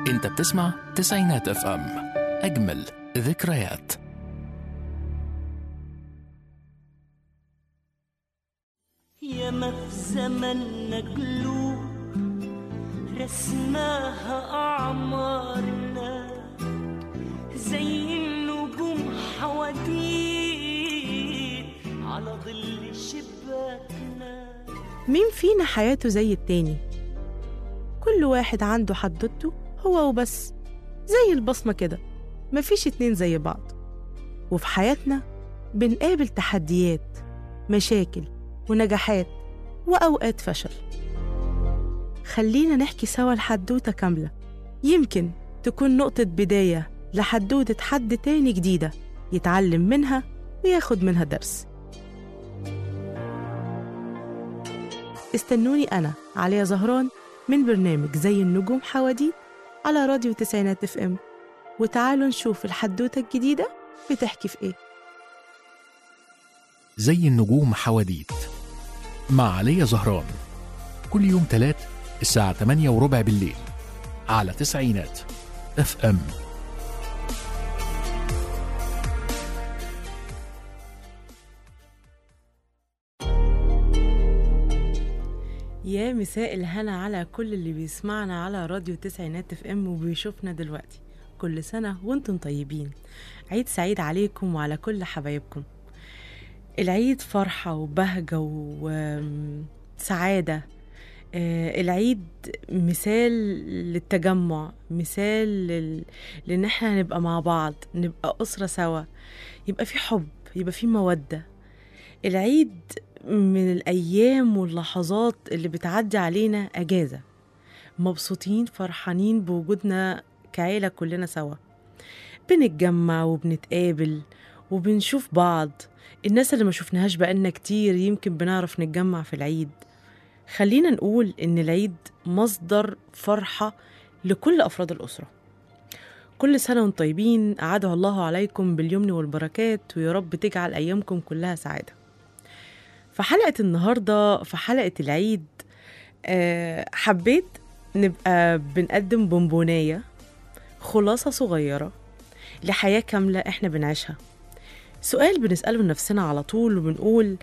انت بتسمع تسعينات اف ام اجمل ذكريات ياما في زمننا قلوب رسماها أعمارنا زي النجوم حواديت على ظل شباكنا مين فينا حياته زي التاني كل واحد عنده حدوته هو وبس زي البصمة كده مفيش اتنين زي بعض وفي حياتنا بنقابل تحديات مشاكل ونجاحات وأوقات فشل خلينا نحكي سوا الحدوتة كاملة يمكن تكون نقطة بداية لحدوتة حد تاني جديدة يتعلم منها وياخد منها درس استنوني أنا عليا زهران من برنامج زي النجوم حواديت على راديو تسعينات اف ام وتعالوا نشوف الحدوتة الجديدة بتحكي في ايه زي النجوم حواديت مع علي زهران كل يوم تلات الساعة 8 وربع بالليل على تسعينات اف ام يا مساء الهنا على كل اللي بيسمعنا على راديو تسعينات اف ام وبيشوفنا دلوقتي كل سنة وانتم طيبين عيد سعيد عليكم وعلى كل حبايبكم العيد فرحة وبهجة وسعادة آه، العيد مثال للتجمع مثال لل... لان احنا نبقى مع بعض نبقى أسرة سوا يبقى في حب يبقى في مودة العيد من الأيام واللحظات اللي بتعدي علينا أجازة مبسوطين فرحانين بوجودنا كعيلة كلنا سوا بنتجمع وبنتقابل وبنشوف بعض الناس اللي ما شفناهاش بقالنا كتير يمكن بنعرف نتجمع في العيد خلينا نقول إن العيد مصدر فرحة لكل أفراد الأسرة كل سنة وانتم طيبين أعاده الله عليكم باليمن والبركات ويا رب تجعل أيامكم كلها سعادة في حلقة النهاردة في حلقة العيد آه، حبيت نبقى بنقدم بونبوناية خلاصة صغيرة لحياة كاملة احنا بنعيشها سؤال بنسأله لنفسنا على طول وبنقول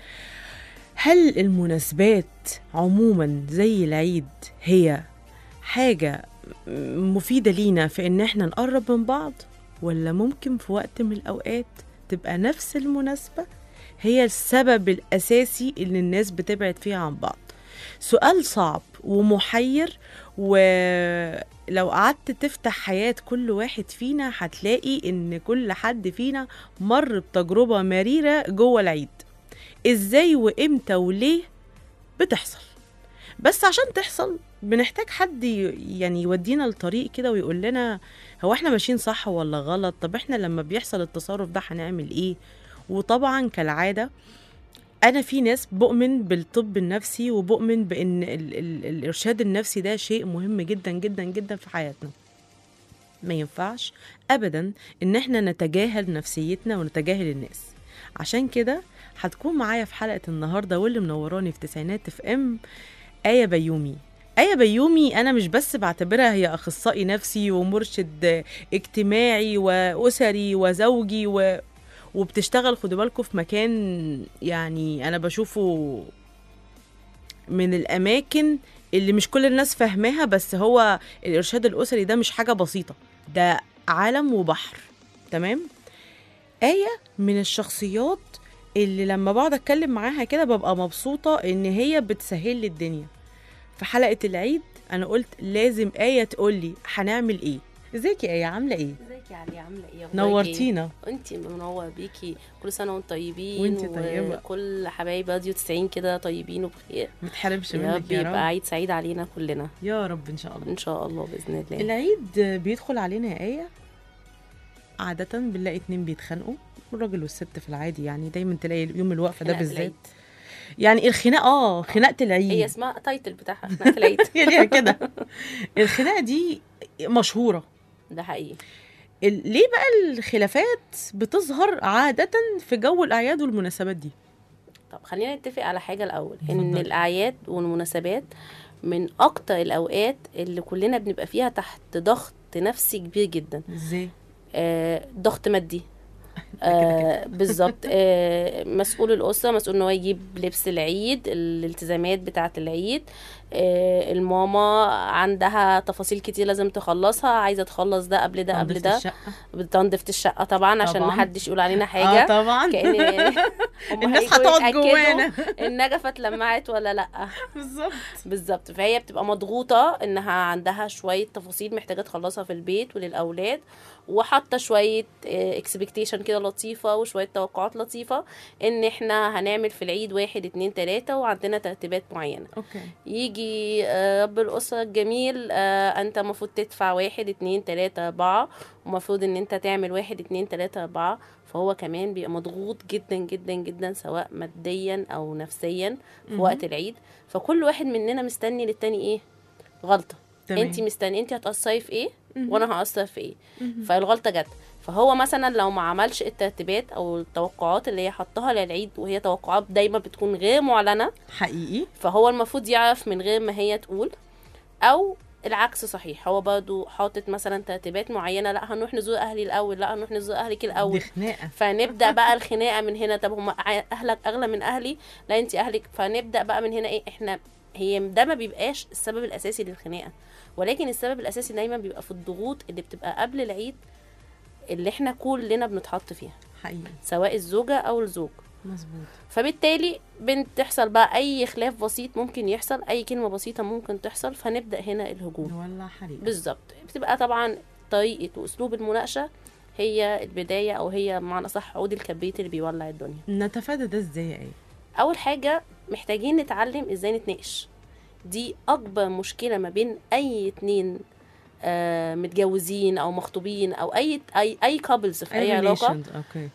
هل المناسبات عموما زي العيد هي حاجة مفيدة لينا في إن احنا نقرب من بعض ولا ممكن في وقت من الأوقات تبقى نفس المناسبة هي السبب الأساسي اللي الناس بتبعد فيه عن بعض سؤال صعب ومحير ولو قعدت تفتح حياة كل واحد فينا هتلاقي إن كل حد فينا مر بتجربة مريرة جوه العيد إزاي وإمتى وليه بتحصل بس عشان تحصل بنحتاج حد ي- يعني يودينا الطريق كده ويقول لنا هو احنا ماشيين صح ولا غلط طب احنا لما بيحصل التصرف ده هنعمل ايه وطبعا كالعادة أنا في ناس بؤمن بالطب النفسي وبؤمن بأن ال ال الإرشاد النفسي ده شيء مهم جدا جدا جدا في حياتنا ما ينفعش أبدا إن احنا نتجاهل نفسيتنا ونتجاهل الناس عشان كده هتكون معايا في حلقة النهاردة واللي منوراني في تسعينات اف ام آية بيومي آية بيومي أنا مش بس بعتبرها هي أخصائي نفسي ومرشد اجتماعي وأسري وزوجي و... وبتشتغل خدوا بالكم في مكان يعني انا بشوفه من الاماكن اللي مش كل الناس فاهماها بس هو الارشاد الاسري ده مش حاجه بسيطه ده عالم وبحر تمام ايه من الشخصيات اللي لما بقعد اتكلم معاها كده ببقى مبسوطه ان هي بتسهل لي الدنيا في حلقه العيد انا قلت لازم ايه تقول لي هنعمل ايه ازيك يا ايه عامله ايه ازيك يا علي عامله ايه أخبارك نورتينا ايه؟ انت منوره بيكي كل سنه وانتم طيبين وانتي طيبة. وكل حبايب راديو 90 كده طيبين وبخير ما تحرمش يا منك رب يا يبقى رب عيد سعيد علينا كلنا يا رب ان شاء الله ان شاء الله باذن الله العيد بيدخل علينا يا آية عادة بنلاقي اتنين بيتخانقوا الراجل والست في العادي يعني دايما تلاقي يوم الوقفة ده خناقة بالذات العيد. يعني الخناقة اه خناقة العيد هي اسمها تايتل بتاعها خناقه العيد هي ليها كده الخناقة دي مشهورة ده حقيقي ال- ليه بقى الخلافات بتظهر عادة في جو الأعياد والمناسبات دي طب خلينا نتفق على حاجه الاول ان اتفضلي. الاعياد والمناسبات من اكتر الاوقات اللي كلنا بنبقى فيها تحت ضغط نفسي كبير جدا ازاي آه، ضغط مادي آه بالظبط آه مسؤول الاسره مسؤول ان هو يجيب لبس العيد الالتزامات بتاعه العيد آه الماما عندها تفاصيل كتير لازم تخلصها عايزه تخلص ده قبل ده قبل تنظيف ده الشقة. بتنظف الشقه طبعا عشان طبعاً. ما حدش يقول علينا اه حاجه طبعا كأن هم الناس هيجوا هتقعد يتأكدوا جوانا النجفه اتلمعت ولا لا بالظبط بالظبط فهي بتبقى مضغوطة انها عندها شوية تفاصيل محتاجة تخلصها في البيت وللأولاد وحاطة شوية اكسبكتيشن كده لطيفة وشوية توقعات لطيفة ان احنا هنعمل في العيد واحد اتنين تلاتة وعندنا ترتيبات معينة اوكي يجي آه، رب الأسرة الجميل آه، انت المفروض تدفع واحد اتنين تلاتة اربعة ومفروض ان انت تعمل واحد اتنين تلاتة اربعة فهو كمان بيبقى مضغوط جدا جدا جدا سواء ماديا او نفسيا في مهم. وقت العيد فكل واحد مننا مستني للتاني ايه غلطة تمام. انت مستني انت هتقصري في ايه مهم. وانا هقصر في ايه مهم. فالغلطة جت فهو مثلا لو ما عملش الترتيبات او التوقعات اللي هي حطها للعيد وهي توقعات دايما بتكون غير معلنة حقيقي فهو المفروض يعرف من غير ما هي تقول او العكس صحيح هو برضو حاطط مثلا ترتيبات معينه لا هنروح نزور اهلي الاول لا هنروح نزور اهلك دي الاول خناقه فنبدا بقى الخناقه من هنا طب هم اهلك اغلى من اهلي لا انت اهلك فنبدا بقى من هنا ايه احنا هي ده ما بيبقاش السبب الاساسي للخناقه ولكن السبب الاساسي دايما بيبقى في الضغوط اللي بتبقى قبل العيد اللي احنا كلنا بنتحط فيها حقيقي سواء الزوجه او الزوج مظبوط فبالتالي بتحصل بقى اي خلاف بسيط ممكن يحصل اي كلمه بسيطه ممكن تحصل فنبدا هنا الهجوم نولع حريقه بالظبط بتبقى طبعا طريقه واسلوب المناقشه هي البدايه او هي بمعنى صح عود الكبريت اللي بيولع الدنيا نتفادى ده ازاي يا ايه اول حاجه محتاجين نتعلم ازاي نتناقش دي اكبر مشكله ما بين اي اتنين آه متجوزين او مخطوبين او اي اي اي كابلز في اي علاقه relations. اوكي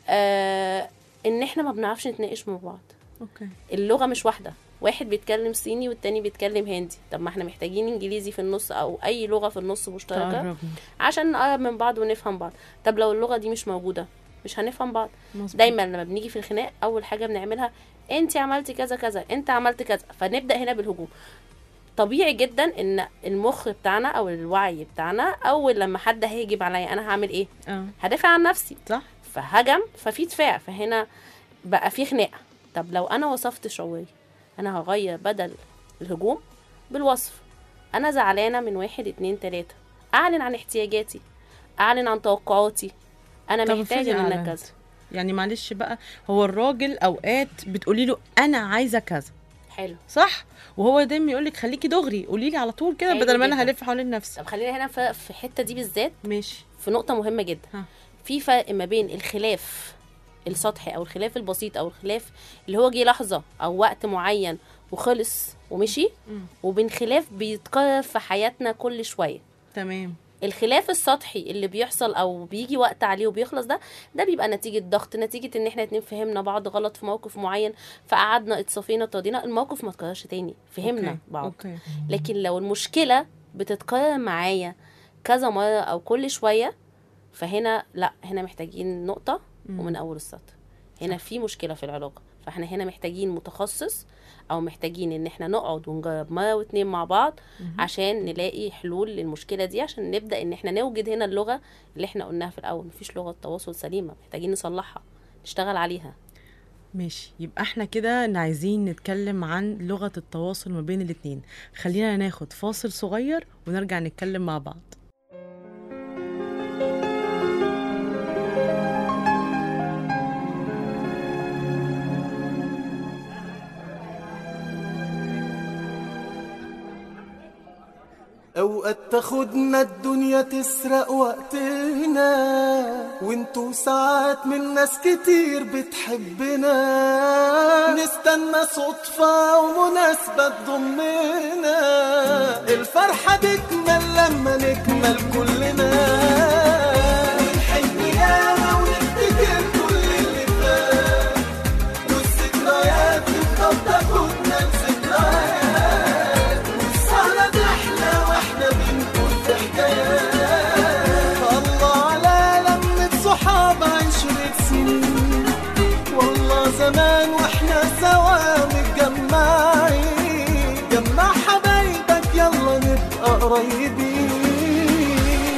آه ان احنا ما بنعرفش نتناقش مع بعض اوكي اللغه مش واحده واحد بيتكلم صيني والتاني بيتكلم هندي طب ما احنا محتاجين انجليزي في النص او اي لغه في النص مشتركه تقربنا عشان نقرب من بعض ونفهم بعض طب لو اللغه دي مش موجوده مش هنفهم بعض مظبوط. دايما لما بنيجي في الخناق اول حاجه بنعملها انت عملتي كذا كذا انت عملت كذا فنبدا هنا بالهجوم طبيعي جدا ان المخ بتاعنا او الوعي بتاعنا اول لما حد هيجيب عليا انا هعمل ايه اه هدافع عن نفسي صح فهجم ففي دفاع فهنا بقى في خناقه طب لو انا وصفت شعوري انا هغير بدل الهجوم بالوصف انا زعلانه من واحد اتنين تلاته اعلن عن احتياجاتي اعلن عن توقعاتي انا طب محتاجه افرضي منك أعلنت. كذا يعني معلش بقى هو الراجل اوقات بتقولي له انا عايزه كذا حلو صح وهو دايما يقول لك خليكي دغري قولي لي على طول كده حلو بدل ما انا جداً. هلف حوالين نفسي طب خلينا هنا في في الحته دي بالذات ماشي في نقطه مهمه جدا ها. في فرق ما بين الخلاف السطحي او الخلاف البسيط او الخلاف اللي هو جه لحظه او وقت معين وخلص ومشي مم. وبين خلاف بيتكرر في حياتنا كل شويه تمام الخلاف السطحي اللي بيحصل او بيجي وقت عليه وبيخلص ده ده بيبقى نتيجه ضغط نتيجه ان احنا اتنين فهمنا بعض غلط في موقف معين فقعدنا اتصافينا اتراضينا الموقف ما اتكررش تاني فهمنا أوكي. بعض اوكي لكن لو المشكله بتتكرر معايا كذا مره او كل شويه فهنا لا هنا محتاجين نقطه مم. ومن اول السطر هنا في مشكله في العلاقه فاحنا هنا محتاجين متخصص او محتاجين ان احنا نقعد ونجرب مره واتنين مع بعض مهم. عشان نلاقي حلول للمشكله دي عشان نبدا ان احنا نوجد هنا اللغه اللي احنا قلناها في الاول مفيش لغه تواصل سليمه محتاجين نصلحها نشتغل عليها ماشي يبقى احنا كده إن عايزين نتكلم عن لغة التواصل ما بين الاتنين خلينا ناخد فاصل صغير ونرجع نتكلم مع بعض اوقات تاخدنا الدنيا تسرق وقتنا وانتو ساعات من ناس كتير بتحبنا نستنى صدفة ومناسبة تضمنا الفرحة تكمل لما نكمل كلنا ونحن ياما ونفتكر كل اللي فات والذكريات تفضل تاخدنا لذكريات والسهرة تحلى واحنا بنقول في حكايات الله على لمة صحاب عشرة سنين والله زمان واحنا سوا متجمعين جمع حبايبك يلا نبقى قريبين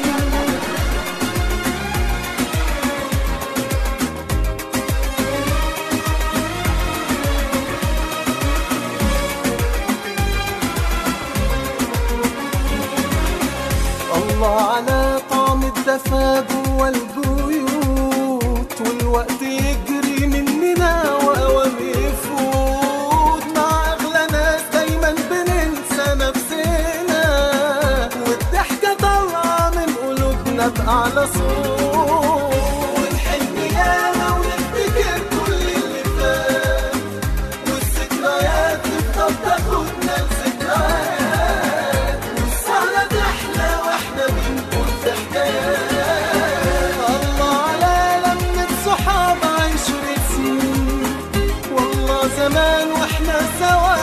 الله على طعم الدفا جوا البيوت والوقت يجري مننا واوام يفوت مع اغلى ناس دايما بننسى نفسنا والضحكه طالعه من قلوبنا باعلى صوت ونحن ياما ونفتكر كل اللي فات والذكريات تفضل تاخدنا لذكريات والسهرة تحلى واحنا بنقول في حكايات الله على لمة صحاب عشرة سنين والله زمان واحنا سوا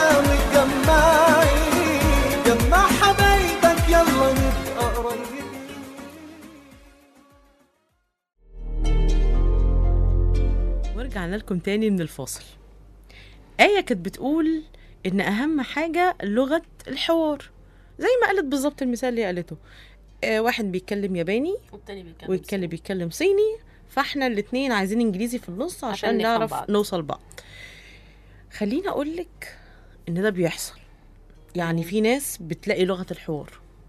متجمعين جمع حبايبك يلا نبقى قريبين ورجعنا لكم تاني من الفاصل آية كانت بتقول إن أهم حاجة لغة الحوار زي ما قالت بالظبط المثال اللي قالته آه واحد بيتكلم ياباني والتاني بيتكلم والتاني بيتكلم صيني فاحنا الاتنين عايزين انجليزي في النص عشان عشان نفهم نعرف بعض. نوصل بعض خليني اقولك ان ده بيحصل يعني في ناس بتلاقي لغة الحوار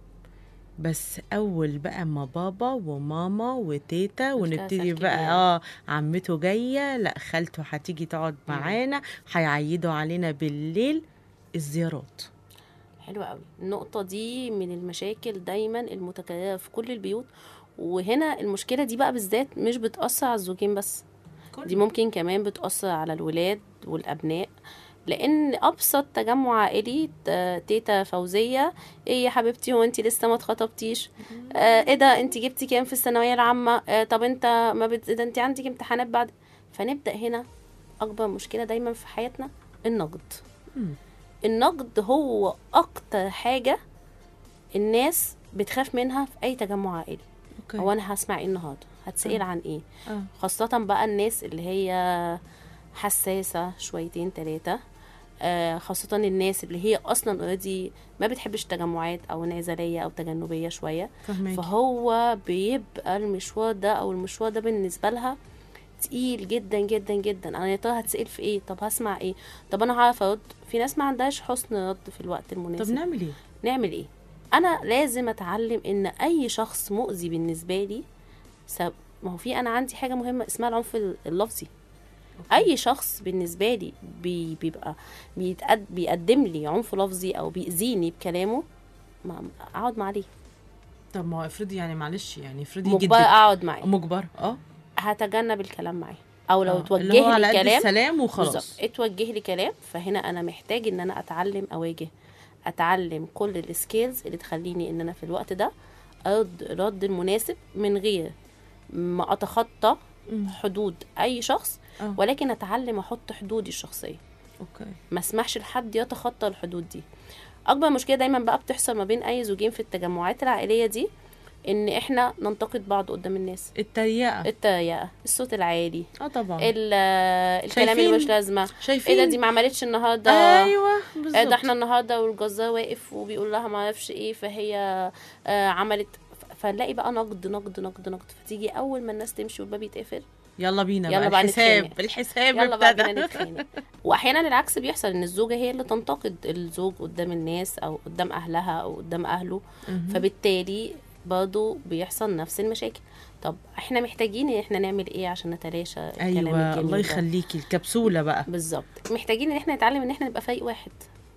بس اول بقى ما بابا وماما وتيتا ونبتدي سلك بقى كبير. اه عمته جايه لا خالته هتيجي تقعد معانا هيعيدوا علينا بالليل الزيارات حلوة قوي النقطة دي من المشاكل دايما المتكررة في كل البيوت وهنا المشكلة دي بقى بالذات مش بتأثر على الزوجين بس دي ممكن كمان بتأثر على الولاد والأبناء لأن أبسط تجمع عائلي ت- تيتا فوزية ايه يا حبيبتي هو انت لسه ما اتخطبتيش آه ايه ده انت جبتي كام في الثانوية العامة آه طب انت ما بت... ده انت عندك امتحانات بعد فنبدأ هنا أكبر مشكلة دايما في حياتنا النقد النقد هو اكتر حاجه الناس بتخاف منها في اي تجمع عائلي اوكي هو انا هسمع ايه النهارده هتسال عن ايه اه خاصه بقى الناس اللي هي حساسه شويتين ثلاثه آه خاصة الناس اللي هي أصلا اوريدي ما بتحبش التجمعات أو انعزالية أو تجنبية شوية فهماكي فهو بيبقى المشوار ده أو المشوار ده بالنسبة لها تقيل جدا جدا جدا انا يا ترى هتسال في ايه طب هسمع ايه طب انا هعرف ارد في ناس ما عندهاش حسن رد في الوقت طب المناسب نعمل ايه نعمل ايه انا لازم اتعلم ان اي شخص مؤذي بالنسبه لي سب... ما هو في انا عندي حاجه مهمه اسمها العنف اللفظي اي شخص بالنسبه لي بي... بيبقى بيتقد... بيقدم لي عنف لفظي او بيأذيني بكلامه ما اقعد معاه ليه طب ما هو افرضي يعني معلش يعني افرضي مجبر جدك اقعد معاه مجبر اه هتجنب الكلام معاه او لو آه، توجه اللي هو لي على قد كلام السلام وخلاص بالظبط اتوجه لي كلام فهنا انا محتاج ان انا اتعلم اواجه اتعلم كل السكيلز اللي تخليني ان انا في الوقت ده ارد الرد المناسب من غير ما اتخطى مم. حدود اي شخص آه. ولكن اتعلم احط حدودي الشخصيه اوكي ما اسمحش لحد يتخطى الحدود دي اكبر مشكله دايما بقى بتحصل ما بين اي زوجين في التجمعات العائليه دي ان احنا ننتقد بعض قدام الناس التريقه التريقه الصوت العالي اه طبعا ال- الكلام اللي شايفين؟ مش لازمه شايفين ايه ده دي ما عملتش النهارده ايوه بالظبط آه، ده احنا النهارده والجزار واقف وبيقول لها ما اعرفش ايه فهي آه عملت ف- فنلاقي بقى نقد نقد نقد نقد فتيجي اول ما الناس تمشي والباب يتقفل يلا بينا يلا بقى بقى الحساب نتخانق. الحساب يلا بقى ابتدى. بينا نتخانق واحيانا العكس بيحصل ان الزوجه هي اللي تنتقد الزوج قدام الناس او قدام اهلها او قدام اهله مهم. فبالتالي برضه بيحصل نفس المشاكل طب احنا محتاجين ان احنا نعمل ايه عشان نتلاشى الكلام ايوه الجميل الله ده؟ يخليكي الكبسوله بقى بالظبط محتاجين ان احنا نتعلم ان احنا نبقى فريق واحد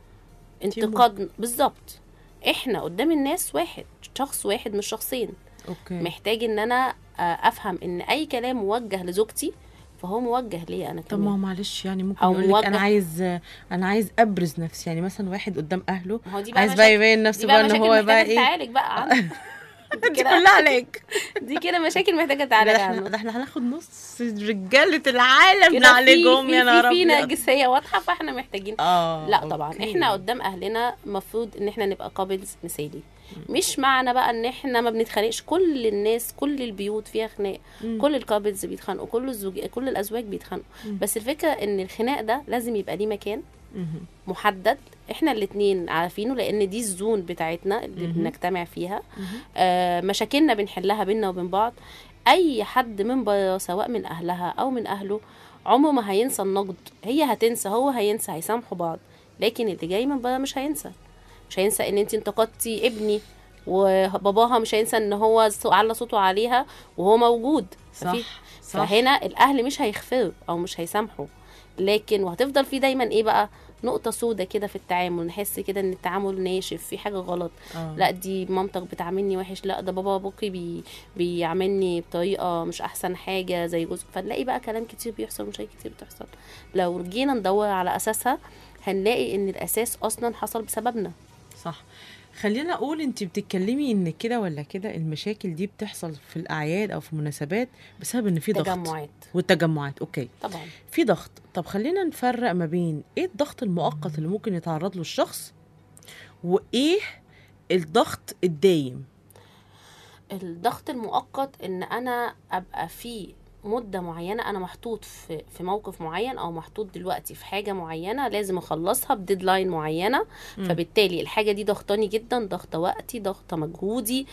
انتقاد بالظبط احنا قدام الناس واحد شخص واحد مش شخصين اوكي محتاج ان انا آه، افهم ان اي كلام موجه لزوجتي فهو موجه ليا انا طب ما هو كمان معلش يعني ممكن أو يقول لك انا موجه. عايز انا عايز ابرز نفسي يعني مثلا واحد قدام اهله ما هو دي بقى عايز بقى مشاكل يبين دي نفسه بقى بقى ان مشاكل هو بقى محتاجه ايه تتعالج بقى عنه دي دي كده كلها عليك دي كده مشاكل محتاجه ده تتعالج احنا عنه ده احنا هناخد نص رجاله العالم كده نعالجهم في يا في نهار في ابيض نرجسيه واضحه فاحنا محتاجين اه لا طبعا أوكي. احنا قدام اهلنا المفروض ان احنا نبقى كابلز مثالي مش معنى بقى ان احنا ما بنتخانقش كل الناس كل البيوت فيها خناق مم. كل الكابلز بيتخانقوا كل الزوج كل الازواج بيتخانقوا مم. بس الفكره ان الخناق ده لازم يبقى ليه مكان مهم. محدد احنا الاتنين عارفينه لان دي الزون بتاعتنا اللي مهم. بنجتمع فيها مهم. آه مشاكلنا بنحلها بينا وبين بعض اي حد من بره سواء من اهلها او من اهله عمره ما هينسى النقد هي هتنسى هو هينسى هيسامحوا بعض لكن اللي جاي من بره مش هينسى مش هينسى ان انت انتقدتي ابني وباباها مش هينسى ان هو صو- على صوته عليها وهو موجود ففي- صح صح فهنا الاهل مش هيغفروا او مش هيسامحوا لكن وهتفضل في دايما ايه بقى نقطة سودة كده في التعامل نحس كده ان التعامل ناشف في حاجة غلط آه. لا دي مامتك بتعاملني وحش لا ده بابا ابوكي بي بيعاملني بطريقة مش احسن حاجة زي جزء فنلاقي بقى كلام كتير بيحصل مشاكل كتير بتحصل لو جينا ندور على اساسها هنلاقي ان الاساس اصلا حصل بسببنا صح خلينا اقول انت بتتكلمي ان كده ولا كده المشاكل دي بتحصل في الاعياد او في المناسبات بسبب ان في ضغط تجمعات والتجمعات اوكي طبعا في ضغط طب خلينا نفرق ما بين ايه الضغط المؤقت اللي ممكن يتعرض له الشخص وايه الضغط الدايم الضغط المؤقت ان انا ابقى في مدة معينة أنا محطوط في في موقف معين أو محطوط دلوقتي في حاجة معينة لازم أخلصها بديدلاين معينة فبالتالي الحاجة دي ضغطاني جدا ضغطة وقتي ضغطة مجهودي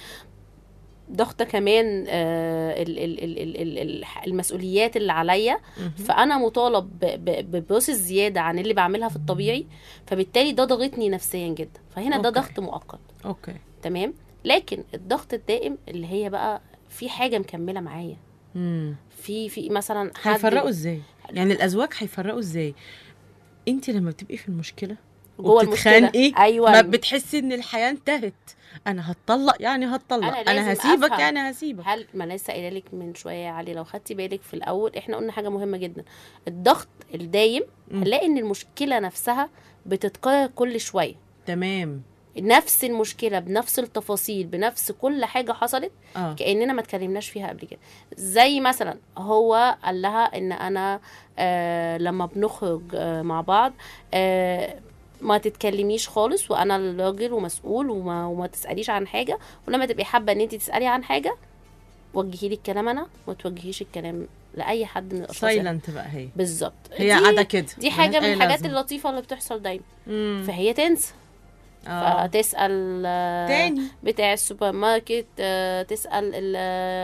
ضغطة كمان آه، ال- ال- ال- ال- ال- ال- المسؤوليات اللي عليا فأنا مطالب ب- ب- ببروسس زيادة عن اللي بعملها في الطبيعي فبالتالي ده ضغطني نفسيا جدا فهنا ده أوكي. ضغط مؤقت اوكي تمام لكن الضغط الدائم اللي هي بقى في حاجه مكمله معايا امم في في مثلا حد هيفرقوا ازاي يعني الازواج هيفرقوا ازاي انت لما بتبقي في المشكله جوه المشكله وبتتخانقي ايوه ما بتحسي ان الحياه انتهت انا هتطلق يعني هتطلق أنا انا, لازم هسيبك أفهم. يعني هسيبك هل ما لسه قايله لك من شويه يا علي لو خدتي بالك في الاول احنا قلنا حاجه مهمه جدا الضغط الدايم مم. هنلاقي ان المشكله نفسها بتتكرر كل شويه تمام نفس المشكله بنفس التفاصيل بنفس كل حاجه حصلت اه كاننا ما اتكلمناش فيها قبل كده زي مثلا هو قال لها ان انا آه لما بنخرج آه مع بعض آه ما تتكلميش خالص وانا الراجل ومسؤول وما, وما تساليش عن حاجه ولما تبقي حابه ان انت تسالي عن حاجه وجهي لي الكلام انا وما توجهيش الكلام لاي حد من الاشخاص سايلنت بقى هي بالظبط هي دي- قاعده كده دي حاجه من ملهاش أي الحاجات لازمة. اللطيفه اللي بتحصل دايما مم. فهي تنسى آه. فتسال آه، تاني بتاع السوبر ماركت آه، تسال ال-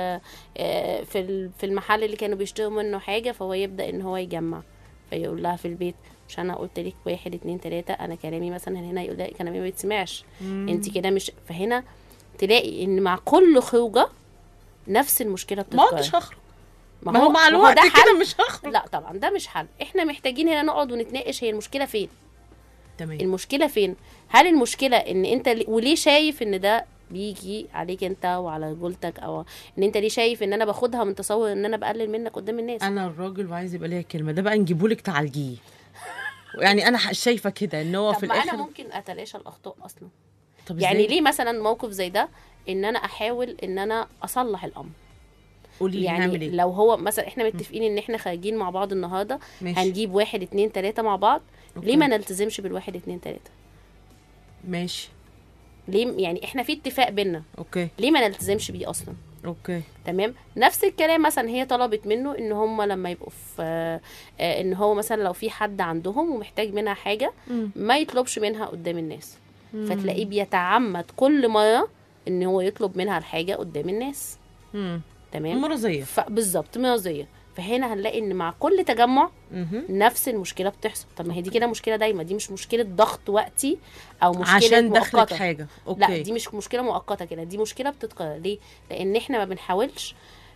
آه، في ال- في المحل اللي كانوا بيشتروا منه حاجه فهو يبدا ان هو يجمع فيقول لها في البيت مش انا قلت لك واحد اتنين تلاته انا كلامي مثلا هنا يقول لها كلامي ما بيتسمعش انت كده مش فهنا تلاقي ان مع كل خروجه نفس المشكله ما هو بتتكرر مش هخرج ما هو مع ما الوقت ده حل كده مش هخرج لا طبعا ده مش حل احنا محتاجين هنا نقعد ونتناقش هي المشكله فين تمام المشكله فين هل المشكله ان انت لي- وليه شايف ان ده بيجي عليك انت وعلى رجولتك او ان انت ليه شايف ان انا باخدها من تصور ان انا بقلل منك قدام الناس انا الراجل وعايز يبقى ليا كلمه ده بقى نجيبهولك تعالجيه يعني انا ح- شايفه كده ان هو طب في ما الاخر انا ممكن اتلاشى الاخطاء اصلا طب يعني إزاي؟ ليه مثلا موقف زي ده ان انا احاول ان انا اصلح الامر قولي لي يعني نعمل ايه لو هو مثلا احنا متفقين ان احنا خارجين مع بعض النهارده ماشي هنجيب واحد اتنين تلاته مع بعض أوكي. ليه ما نلتزمش بالواحد اتنين تلاته ماشي ليه يعني احنا في اتفاق بينا اوكي ليه ما نلتزمش بيه اصلا اوكي تمام نفس الكلام مثلا هي طلبت منه ان هم لما يبقوا في آه، ان هو مثلا لو في حد عندهم ومحتاج منها حاجه مم. ما يطلبش منها قدام الناس فتلاقيه بيتعمد كل مره ان هو يطلب منها الحاجه قدام الناس مم. تمام مرضيه ف- بالظبط مرضيه فهنا هنلاقي ان مع كل تجمع مهم. نفس المشكله بتحصل طب ما هي دي كده مشكله دايما دي مش مشكله ضغط وقتي او مشكله عشان دخلك مؤقتة. حاجه اوكي لا دي مش مشكله مؤقته كده دي مشكله بتتكرر ليه لان احنا ما بنحاولش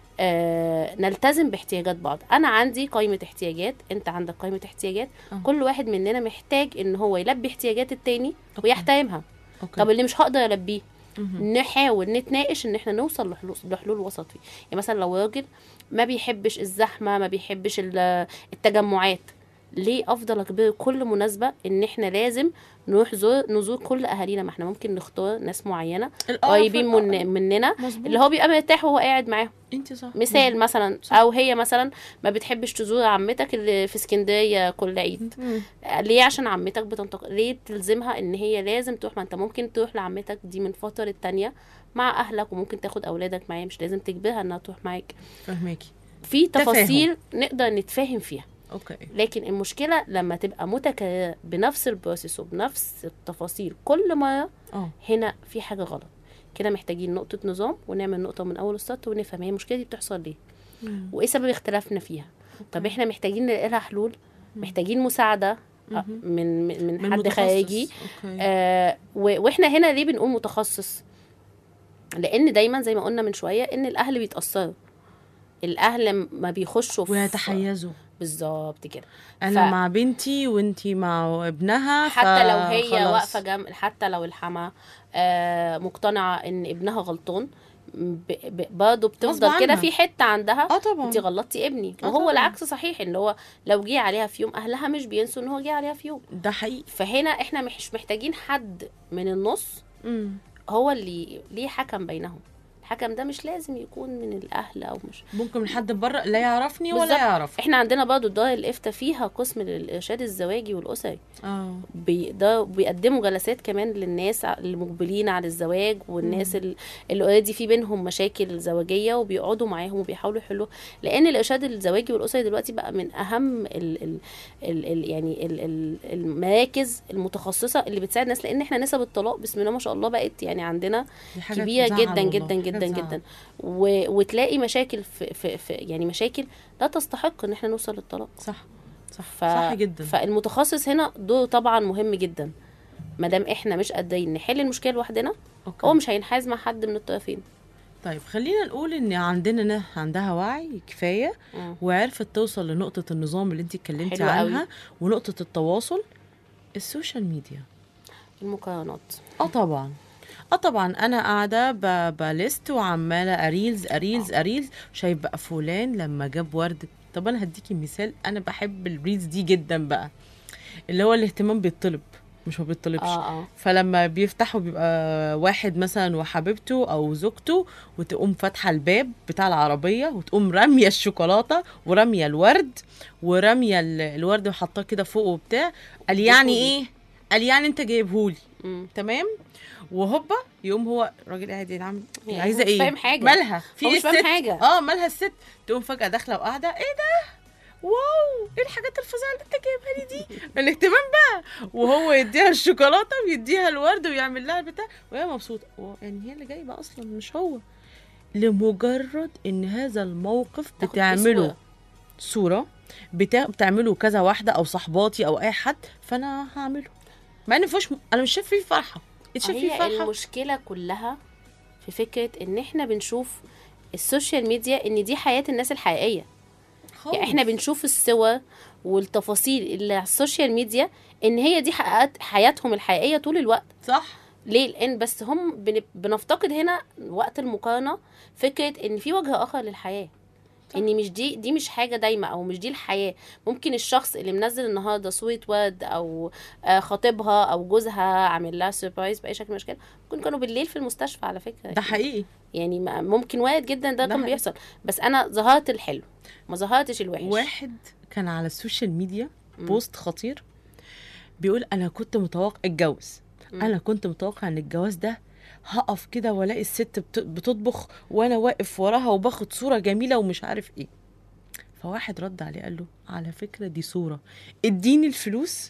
آه نلتزم باحتياجات بعض انا عندي قائمه احتياجات انت عندك قائمه احتياجات آه. كل واحد مننا محتاج ان هو يلبي احتياجات التاني أوكي. ويحترمها اوكي طب اللي مش هقدر البيه مهم. نحاول نتناقش ان احنا نوصل لحلول لحلول وسطي يعني مثلا لو راجل ما بيحبش الزحمه ما بيحبش ال- التجمعات ليه افضل اجبر كل مناسبه ان احنا لازم نروح زور نزور كل اهالينا ما احنا ممكن نختار ناس معينه القرف قريبين القرف. من مننا مظبوط اللي هو بيبقى مرتاح وهو قاعد معاهم انت صح مثال مثلا او هي مثلا ما بتحبش تزور عمتك اللي في اسكندريه كل عيد مم. ليه عشان عمتك بتنتقل ليه تلزمها ان هي لازم تروح ما انت ممكن تروح لعمتك دي من فتره للتانية مع اهلك وممكن تاخد اولادك معايا مش لازم تجبرها انها تروح معاك فهماكي في تفاهم. تفاصيل نقدر نتفاهم فيها اوكي لكن المشكله لما تبقى متكرره بنفس البروسيس وبنفس التفاصيل كل مره اه هنا في حاجه غلط كده محتاجين نقطه نظام ونعمل نقطه من اول السطر ونفهم هي المشكله دي بتحصل ليه مم. وايه سبب اختلافنا فيها طب احنا محتاجين نلاقي لها حلول محتاجين مساعده آه، مهم. من من, من من حد متخصص. خارجي اوكي آه و- واحنا هنا ليه بنقول متخصص لان دايما زي ما قلنا من شويه ان الاهل بيتاثروا الاهل ما بيخشوا في ويتحيزوا بالظبط كده انا ف- مع بنتي وانتي مع ابنها حتى لو هي فخلاص. واقفه جنب حتى لو الحما آه مقتنعه ان ابنها غلطان ب... ب... برضه غصب بتفضل كده عنها. في حته عندها اه طبعا انت غلطتي ابني آه وهو طبعاً. العكس صحيح ان هو لو جه عليها في يوم اهلها مش بينسوا ان هو جه عليها في يوم ده حقيقي فهنا احنا مش محتاجين حد من النص مم. هو اللي ليه حكم بينهم الحكم ده مش لازم يكون من الاهل او مش ممكن من حد بره لا يعرفني ولا بالظبط. يعرف احنا عندنا برضه دار الافتاء فيها قسم للارشاد الزواجي والاسري اه بي ده بيقدموا جلسات كمان للناس المقبلين على الزواج والناس ال- اللي اوريدي في بينهم مشاكل زواجيه وبيقعدوا معاهم وبيحاولوا يحلوها لان الارشاد الزواجي والاسري دلوقتي بقى من اهم ال ال ال ال يعني ال ال المراكز المتخصصه اللي بتساعد الناس لان احنا نسب الطلاق بسم الله ما شاء الله بقت يعني عندنا دي حاجة كبيره تزعل جدا والله، جدا حاجة جدا تزعل. جدا و... وتلاقي مشاكل في, في, في يعني مشاكل لا تستحق ان احنا نوصل للطلاق صح صح ف... صح جدا فالمتخصص هنا دوره طبعا مهم جدا ما دام احنا مش قادرين نحل المشكله لوحدنا أوكي. هو مش هينحاز مع حد من الطرفين طيب خلينا نقول ان عندنا نا- عندها وعي كفايه مم. وعرفت توصل لنقطه النظام اللي انت اتكلمتي حلوة قوي. عنها ونقطه التواصل السوشيال ميديا المقارنات اه طبعا اه طبعا انا قاعده ب- بلست وعماله اريلز اريلز اريلز شايف بقى فلان لما جاب ورد طب انا هديكي مثال انا بحب الريلز دي جدا بقى اللي هو الاهتمام بيطلب مش ما بيطلبش اه اه فلما بيفتحوا بيبقى واحد مثلا وحبيبته او زوجته وتقوم فاتحه الباب بتاع العربيه وتقوم راميه الشوكولاته وراميه الورد وراميه ال- الورد وحطاه كده فوق وبتاع قال يعني ديكوري. ايه قال يعني انت جايبهولي مم. تمام وهوبا يقوم هو راجل قاعد ينعم يعني عايزه هو مش ايه فاهم حاجة. مالها في هو إيه مش فاهم الست؟ حاجة. اه مالها الست تقوم فجاه داخله وقاعده ايه ده واو ايه الحاجات الفظيعه اللي انت جايبها لي دي الاهتمام بقى وهو يديها الشوكولاته ويديها الورد ويعمل لها البتاع وهي مبسوطه هو يعني هي اللي جايبه اصلا مش هو لمجرد ان هذا الموقف تاخد فيه بتعمله صورة. صوره بتا... بتعمله كذا واحده او صحباتي او اي حد فانا هعمله مع ان فيهوش انا مش شايف فيه فرحه انت شايف فيه هي فرحه المشكله كلها في فكره ان احنا بنشوف السوشيال ميديا ان دي حياه الناس الحقيقيه خالص. يعني احنا بنشوف الصور والتفاصيل اللي على السوشيال ميديا ان هي دي حققت حياتهم الحقيقيه طول الوقت صح ليه لان بس هم بن- بنفتقد هنا وقت المقارنه فكره ان في وجه اخر للحياه صح. ان مش دي دي مش حاجه دايمه او مش دي الحياه ممكن الشخص اللي منزل النهارده صوره ورد او آه، خطيبها او جوزها عامل لها سربرايز باي شكل من الاشكال ممكن كانوا بالليل في المستشفى على فكره ده حقيقي يعني ما- ممكن وارد جدا ده ده كان حقيقي. بيحصل بس انا ظهرت الحلو ما ظهرتش الوحش واحد كان على السوشيال ميديا مم. بوست خطير بيقول انا كنت متوقع اتجوز مم. انا كنت متوقع ان الجواز ده هقف كده والاقي الست بت- بتطبخ وانا واقف وراها وباخد صوره جميله ومش عارف ايه فواحد رد عليه قال له على فكره دي صوره اديني الفلوس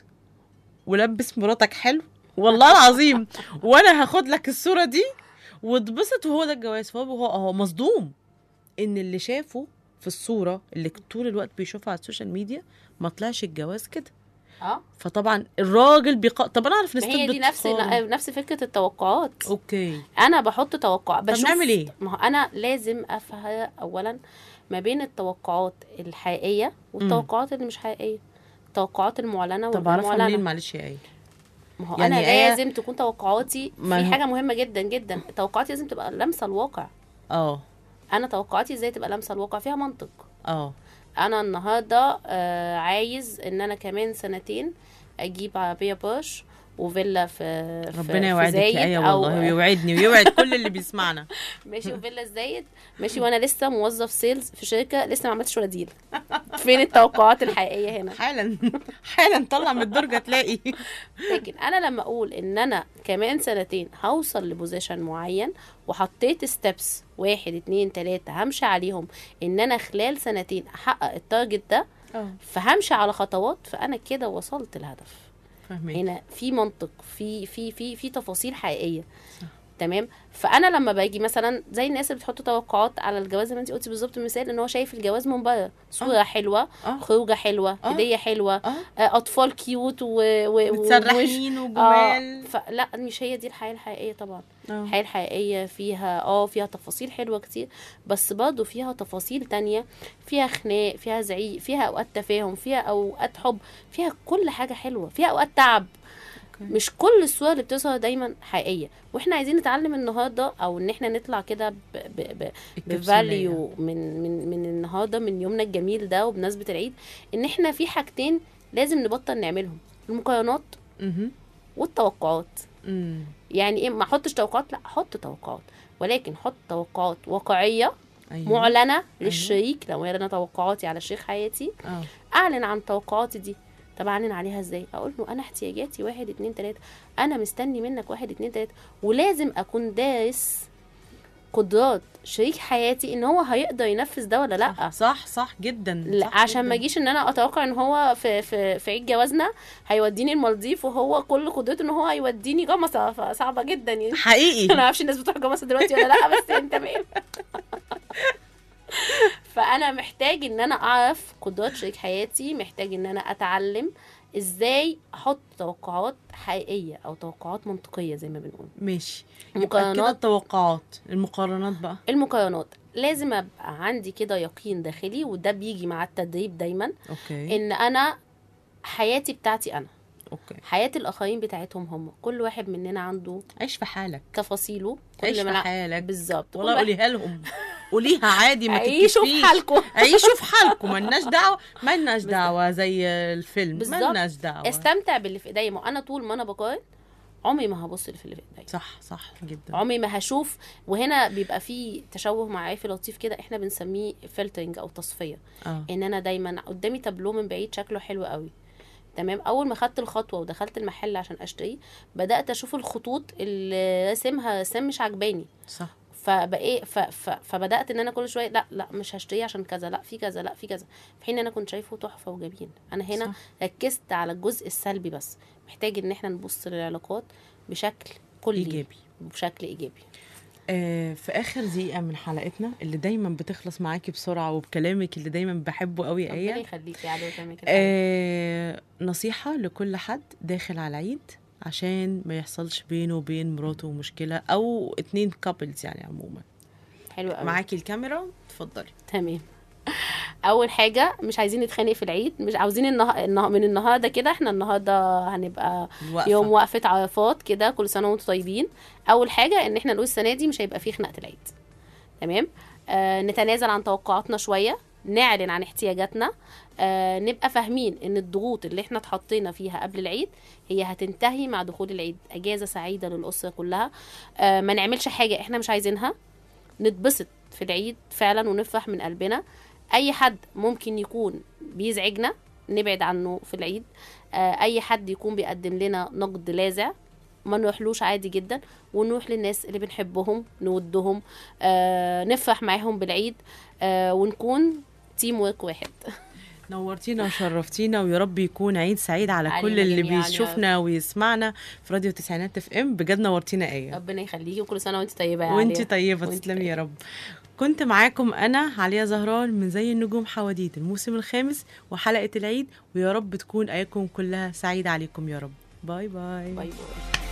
ولبس مراتك حلو والله العظيم وانا هاخد لك الصوره دي واتبسط وهو ده الجواز فهو هو هو مصدوم ان اللي شافه في الصوره اللي طول الوقت بيشوفها على السوشيال ميديا ما طلعش الجواز كده اه فطبعا الراجل بيق... طب انا اعرف ما هي دي نفس نفس فكره التوقعات اوكي انا بحط توقع بشوف نعمل إيه؟ ما هو انا لازم افهم اولا ما بين التوقعات الحقيقيه والتوقعات اللي مش حقيقيه التوقعات المعلنه طب اعرفها منين والمعلنه معلش يا ايه ما هو يعني انا آية- لازم تكون توقعاتي ما في هو- حاجه مهمه جدا جدا توقعاتي لازم تبقى لامسه الواقع اه انا توقعاتي ازاي تبقى لامسه الواقع فيها منطق اه انا النهارده آه عايز ان انا كمان سنتين اجيب عربيه بوش وفيلا في في- ربنا في يوعدك زايد يا ايه أو- والله ويوعدني ويوعد كل اللي بيسمعنا ماشي وفيلا الزايد ماشي وانا لسه موظف سيلز في شركه لسه ما عملتش ولا ديل فين التوقعات الحقيقيه هنا حالا حالا طلع من الدرجه تلاقي لكن انا لما اقول ان انا كمان سنتين هوصل لبوزيشن معين وحطيت ستيبس واحد اتنين تلاته همشي عليهم ان انا خلال سنتين احقق التارجت ده اه فهمشي على خطوات فانا كده وصلت الهدف فاهمين هنا في منطق في في في في تفاصيل حقيقيه تمام فانا لما باجي مثلا زي الناس اللي بتحط توقعات على الجواز زي ما انت قلتي بالظبط مثال ان هو شايف الجواز من بره صوره حلوه اه خروجه حلوه آه. هديه حلوه اه آه، اطفال كيوت و... و... ومش- متسرحين وجمال فلا مش هي دي الحياه الحقيقيه طبعا آه. الحياه الحقيقيه فيها اه فيها تفاصيل حلوه كتير بس برضه فيها تفاصيل تانية فيها خناق فيها زعيق فيها اوقات تفاهم فيها اوقات حب فيها كل حاجه حلوه فيها اوقات تعب أوكي. مش كل الصور اللي بتظهر دايما حقيقيه واحنا عايزين نتعلم النهارده او ان احنا نطلع كده ب... ب... ب... الكبسولية. بفاليو من من من النهارده من يومنا الجميل ده وبمناسبه العيد ان احنا في حاجتين لازم نبطل نعملهم المقارنات مهم. والتوقعات مم. يعني ايه ما احطش توقعات لا احط توقعات ولكن حط توقعات واقعيه ايوه معلنه للشريك لو انا توقعاتي على شريك حياتي اه اعلن عن توقعاتي دي طب اعلن عليها ازاي اقول له انا احتياجاتي واحد اتنين تلاته انا مستني منك واحد اتنين تلاته ولازم اكون دارس قدرات شريك حياتي ان هو هيقدر ينفذ ده ولا لا صح صح, صح جدا لا صح عشان ما جداً. اجيش ان انا اتوقع ان هو في في في عيد جوازنا هيوديني المالديف وهو كل قدرته ان هو هيوديني جمصه فصعبه جدا يعني انا حقيقي ما اعرفش الناس بتروح جمصه دلوقتي ولا لا بس انت مين فانا محتاج ان انا اعرف قدرات شريك حياتي محتاج ان انا اتعلم ازاي احط توقعات حقيقيه او توقعات منطقيه زي ما بنقول ماشي يبقى كده مقارنات التوقعات المقارنات بقى المقارنات لازم ابقى عندي كده يقين داخلي وده بيجي مع التدريب دايما اوكي ان انا حياتي بتاعتي انا اوكي حياة الآخرين بتاعتهم هم كل واحد مننا عنده عيش في حالك تفاصيله عيش كل في ما حالك بالظبط كل والله واحد- قوليها لهم قوليها عادي ما عيشوا في تتكسفيش حالكم عيشوا في حالكم ملناش دعوه ملناش دعوه زي الفيلم بالظبط. ملناش دعوه استمتع باللي في ايديا ما انا طول ما انا بقارن عمري ما هبص اللي في اللي في ايديا صح صح جدا عمري ما هشوف وهنا بيبقى في تشوه معرفي لطيف كده احنا بنسميه فلترنج او تصفيه اه ان انا دايما قدامي تابلو من بعيد شكله حلو قوي تمام اول ما خدت الخطوه ودخلت المحل عشان اشتري بدات اشوف الخطوط اللي راسمها رسام مش عجباني صح فبقى ف... ف... فبدات ان انا كل شويه لا لا مش هشتريه عشان كذا لا في كذا لا في كذا في حين انا كنت شايفه تحفه وجميل انا هنا صح. ركزت على الجزء السلبي بس محتاج ان احنا نبص للعلاقات بشكل كلي ايجابي بشكل ايجابي آه في اخر دقيقه من حلقتنا اللي دايما بتخلص معاكي بسرعه وبكلامك اللي دايما بحبه قوي ربنا ايه يخليك يا عدو وتعمل كده آه نصيحه لكل حد داخل على العيد عشان ما يحصلش بينه وبين مراته مشكله او اتنين كابلز يعني عموما حلو قوي معاكي الكاميرا اتفضلي تمام اول حاجه مش عايزين نتخانق في العيد مش عاوزين النها... النها... من النهارده كده احنا النهارده هنبقى الوقفة. يوم وقفه عرفات كده كل سنه وانتم طيبين اول حاجه ان احنا نقول السنه دي مش هيبقى فيه خناقه العيد تمام آه نتنازل عن توقعاتنا شويه نعلن عن احتياجاتنا آه نبقى فاهمين ان الضغوط اللي احنا اتحطينا فيها قبل العيد هي هتنتهي مع دخول العيد اجازه سعيده للاسره كلها آه ما نعملش حاجه احنا مش عايزينها نتبسط في العيد فعلا ونفرح من قلبنا اي حد ممكن يكون بيزعجنا نبعد عنه في العيد آه، اي حد يكون بيقدم لنا نقد لاذع ما نروحلوش عادي جدا ونروح للناس اللي بنحبهم نودهم آه، نفرح معاهم بالعيد آه، ونكون تيم ورك واحد نورتينا وشرفتينا ويا رب يكون عيد سعيد على علينا كل اللي جميعاً يا بيشوفنا ويسمعنا في راديو تسعينات اف ام بجد نورتينا ايه ربنا يخليكي وكل سنه وانت طيبه يا وانت عليا. طيبه وانت تسلمي يا طيبة. رب كنت معاكم انا عليا زهران من زي النجوم حواديت الموسم الخامس وحلقه العيد ويا رب تكون ايامكم كلها سعيده عليكم يا رب باي باي, باي باي